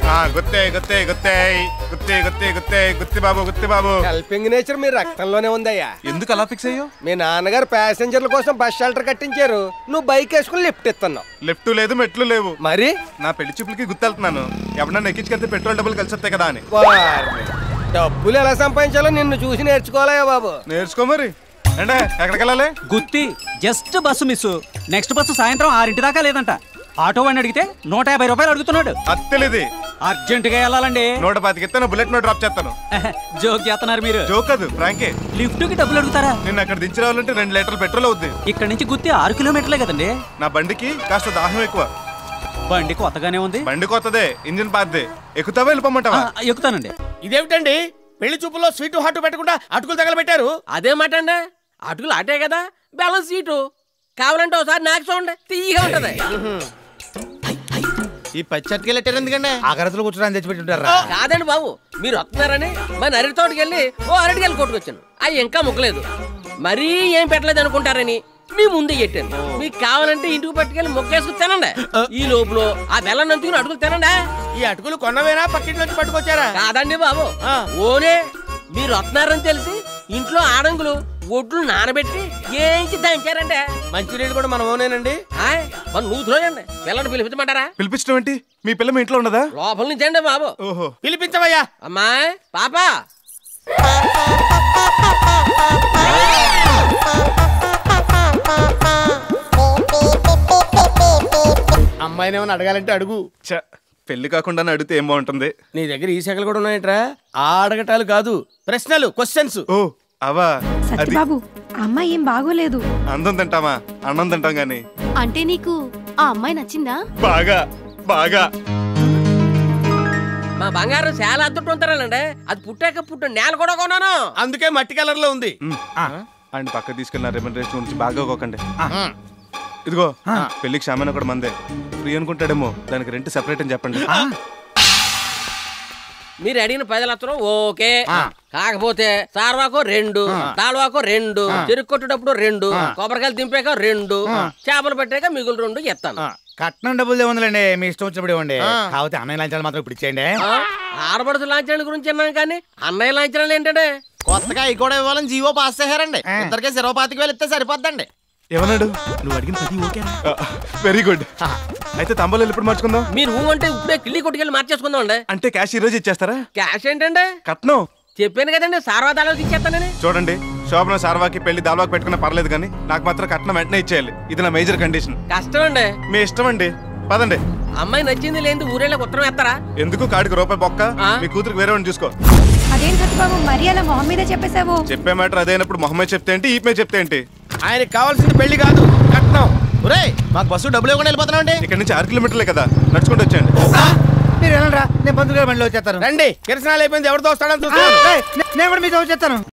ఆ, గుత్తే గుత్తే గుత్తే గుత్తే గుత్తే గుత్తే గుత్తి బాబు గుత్తి బాబు helping nature మీ రక్తంలోనే ఉందయ్యా ఎందుకు అలా ఫిక్స్ అయ్యో మీ నాన్నగారు ప్యాసింజర్ల కోసం బస్ షెల్టర్ కట్టించారు నువ్వు బైక్ వేసుకుని లిఫ్ట్ ఇస్తున్నావు లెఫ్ట్ లేదు మెట్లు లేవు మరి నా పెళ్లి చూపులకి గుర్తెళ్తున్నాను ఎవరన్నా ఎక్కించుకెళ్తే పెట్రోల్ డబ్బులు కలిసి వస్తాయి కదా అని వారిని. డబ్బులు ఎలా సంపాదించాలో నిన్ను చూసి నేర్చుకోవాలయ్యా బాబు నేర్చుకో మరి అంటే ఎక్కడికి వెళ్ళాలి Gooty just bus miss next bus సాయంత్రం ఆరింటి దాకా లేదంట ఆటో వాడిని అడిగితే నూట యాభై రూపాయలు అడుగుతున్నాడు అత్తెలిది అర్జెంట్ గా వెళ్ళాలండి నూట పాతికి ఇస్తాను బుల్లెట్ మీద డ్రాప్ చేస్తాను జోక్ చేస్తున్నారు మీరు జోక్ అది ఫ్రాంకే లిఫ్ట్ కి డబ్బులు అడుగుతారా నిన్ను అక్కడ దించి రావాలంటే రెండు లీటర్ల పెట్రోల్ అవుద్ది ఇక్కడ నుంచి గుత్తి ఆరు కిలోమీటర్లే కదండి నా బండికి కాస్త దాహం ఎక్కువ బండి కొత్తగానే ఉంది బండి కొత్తదే ఇంజిన్ పాతదే ఎక్కుతావా ఆ, వెళ్ళిపోమంటావా ఎక్కుతానండి ఇదేమిటండి పెళ్లి చూపుల్లో స్వీటు హాటు పెట్టకుండా అటుకులు తగలబెట్టారు అదే మాట అండి అటుకులు అటే కదా బెల్లం సీటు కావాలంటే ఒకసారి నాకు చూడండి తీయగా ఉంటది ఈ పచ్చటికి లెట్టారు ఎందుకండి ఆకరతలు కూర్చోడానికి తెచ్చిపెట్టుంటారా కాదండి బాబు మీరు వస్తున్నారని మా నరి తోటకి వెళ్ళి ఓ అరటికెళ్ళి కొట్టుకొచ్చాను అవి ఇంకా ముక్కలేదు మరీ ఏం పెట్టలేదు అనుకుంటారని మీ ముందే పెట్టాను మీకు కావాలంటే ఇంటికి పట్టుకెళ్ళి ముక్కేసుకుని తినండి ఈ లోపల ఆ బెల్లం నంచుకుని అటుకులు తినండి ఈ అటుకులు కొన్నవేనా పక్కింటి నుంచి పట్టుకొచ్చారా కాదండి బాబు ఆ. ఓనే మీరు వస్తున్నారని తెలిసి ఇంట్లో ఆడంగులు ఒడ్లు నానబెట్టి ఏంచి దంచారంటే మంచినీళ్ళు కూడా మనం ఓనేనండి ఆయ్, మరి నువ్వు త్రోయండి పిల్లలు పిలిపించమంటారా పిలిపించడం ఏంటి మీ పిల్ల మీ ఇంట్లో ఉన్నదా లోపల నుంచి అండి బాబు ఓహో పిలిపించవయ్యా అమ్మాయి పాపా అమ్మాయిని ఏమైనా అడగాలంటే అడుగు ఛ, పెళ్లి కాకుండా అడిగితే ఏం బాగుంటుంది నీ దగ్గర ఈ శాఖలు కూడా ఉన్నాయట్రా ఆ అడగటాలు కాదు ప్రశ్నలు క్వశ్చన్స్ ఓ అవా అది సత్యబాబు ఆ అమ్మాయి ఏం బాగోలేదు అందం తింటామా అన్నం తింటాం గాని అంటే నీకు ఆ అమ్మాయి నచ్చిందా బాగా బాగా మా బంగారం చాలా అద్దుట్టు ఉంటారండి అది పుట్టాక పుట్టిన నేల కూడా కొన్నాను అందుకే మట్టి కలర్ లో ఉంది ఆయన పక్క తీసుకెళ్ళిన రెమ్యూనరేషన్ గురించి బాగా ఒకండి ఇదిగో పెళ్లికి షామాన్ కూడా మందే ఫ్రీ అనుకుంటాడేమో దానికి రెంట్ సెపరేట్ అని చెప్పండి మీరు అడిగిన పది లక్షలు ఓకే కాకపోతే సార్వాకో రెండు తాళ్వాకో రెండు చెరుకు కొట్టేటప్పుడు రెండు కొబ్బరికాయలు దింపాక రెండు చేపలు పెట్టాక మిగులు రెండు ఎత్తాను కట్నం డబ్బులు ఏముందిలేండి మీ ఇష్టం వచ్చినప్పుడు ఇవ్వండి కాకపోతే అన్నయ్య లంచాలు మాత్రం ఇప్పుడు ఇచ్చేయండి ఆ, ఆడపడుచు లాంఛనాల గురించి విన్నాను కానీ అన్నయ్య లాంఛనాలు ఏంటంటే కొత్తగా అవి కూడా ఇవ్వాలని జీవో పాస్ చేశారండి ఇద్దరికి శిరవపాతికి వేలు ఇస్తే సరిపోద్దండి ఏమన్నాడు నువ్వు అడిగిన పది ఓకే వెరీ గుడ్ అయితే తంబాలు ఎప్పుడు మార్చుకుందాం మీరు ఊ అంటే ఇప్పుడే కిళ్ళి కొట్టుకెళ్ళి మార్చేసుకుందాం అండి అంటే క్యాష్ ఈ రోజు ఇచ్చేస్తారా క్యాష్ ఏంటంటే కట్నం చెప్పాను కదండి సార్వాదాలకు ఇచ్చేస్తానని చూడండి శోభన సార్వాకి పెళ్లి దాల్వాకి పెట్టుకున్న పర్లేదు కానీ నాకు మాత్రం కట్నం వెంటనే ఇచ్చేయాలి ఇది నా మేజర్ కండిషన్ కష్టం అండి మీ ఇష్టం అండి పదండి అమ్మాయి నచ్చింది లేని ఊరేళ్ళకి ఉత్తరం వేస్తారా ఎందుకు కాడికి రూపాయి బొక్క ఆ? మీ కూతురికి వేరే వాడిని చూసుకో అదేం సత్యబాబు మరి అలా మొహం మీద చెప్పేశావు చెప్పే మ్యాటర్ అదైనప్పుడు మొహమ్మద్ చెప్తే ఏంటి ఈపే చెప్తే ఏంటి ఆయనకి కావాల్సింది పెళ్లి కాదు కట్నం ఒరే మాకు బస్సు డబ్బులు ఇవ్వకుండా వెళ్ళిపోతున్నాం ఇక్కడ నుంచి ఆరు కిలోమీటర్లే కదా నడుచుకుంటూ వచ్చేయండి మీరు వెళ్ళండి రా నేను పంతులు గారి బండిలో వచ్చేస్తాను రండి కిరసనాలు అయిపోయింది ఎవరితో వస్తాడని చూస్తాను ఏయ్, నే- నేను కూడా మీతో వచ్చేస్తాను